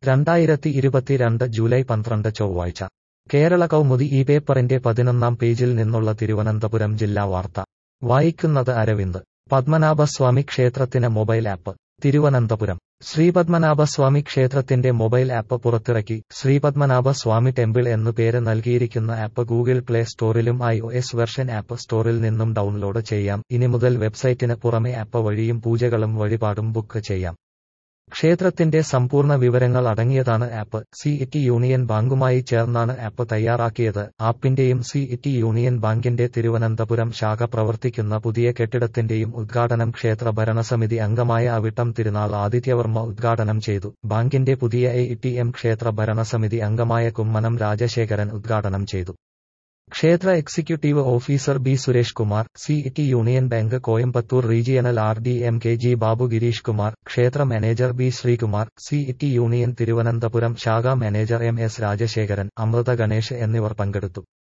രണ്ടായിരത്തി ഇരുപത്തിരണ്ട് ജൂലൈ പന്ത്രണ്ട് ചൊവ്വാഴ്ച കേരള കൗമുദി ഈ പേപ്പറിന്റെ പതിനൊന്നാം പേജിൽ നിന്നുള്ള തിരുവനന്തപുരം ജില്ലാ വാർത്ത വായിക്കുന്നത് അരവിന്ദ് പത്മനാഭസ്വാമി ക്ഷേത്രത്തിന് മൊബൈൽ ആപ്പ് തിരുവനന്തപുരം ശ്രീപത്മനാഭസ്വാമി ക്ഷേത്രത്തിന്റെ മൊബൈൽ ആപ്പ് പുറത്തിറക്കി ശ്രീപത്മനാഭ സ്വാമി ടെമ്പിൾ എന്നു പേര് നൽകിയിരിക്കുന്ന ആപ്പ് ഗൂഗിൾ പ്ലേ സ്റ്റോറിലും I O S version app സ്റ്റോറിൽ നിന്നും ഡൗൺലോഡ് ചെയ്യാം ഇനി മുതൽ വെബ്സൈറ്റിന് പുറമെ ആപ്പ് വഴിയും പൂജകളും വഴിപാടും ബുക്ക് ചെയ്യാം ക്ഷേത്രത്തിന്റെ സമ്പൂർണ്ണ വിവരങ്ങൾ അടങ്ങിയതാണ് ആപ്പ് സി ഇറ്റി യൂണിയൻ ബാങ്കുമായി ചേർന്നാണ് ആപ്പ് തയ്യാറാക്കിയത് ആപ്പിന്റെയും സി ഇറ്റി യൂണിയൻ ബാങ്കിന്റെ തിരുവനന്തപുരം ശാഖ പ്രവർത്തിക്കുന്ന പുതിയ കെട്ടിടത്തിന്റെയും ഉദ്ഘാടനം ക്ഷേത്ര ഭരണസമിതി അംഗമായ അവിട്ടം തിരുനാൾ ആദിത്യവർമ്മ ഉദ്ഘാടനം ചെയ്തു ബാങ്കിന്റെ പുതിയ എ ടി എം ക്ഷേത്ര ഭരണസമിതി അംഗമായ കുമ്മനം രാജശേഖരൻ ഉദ്ഘാടനം ചെയ്തു ക്ഷേത്ര executive officer B Suresh Kumar C T union bank Coimbatore regional R D M K G Babu Gireesh Kumar ക്ഷേത്ര manager B Sreekumar C T union Thiruvananthapuram ശാഖാ manager M S Rajasekharan Amritha Ganesh എന്നിവർ പങ്കെടുത്തു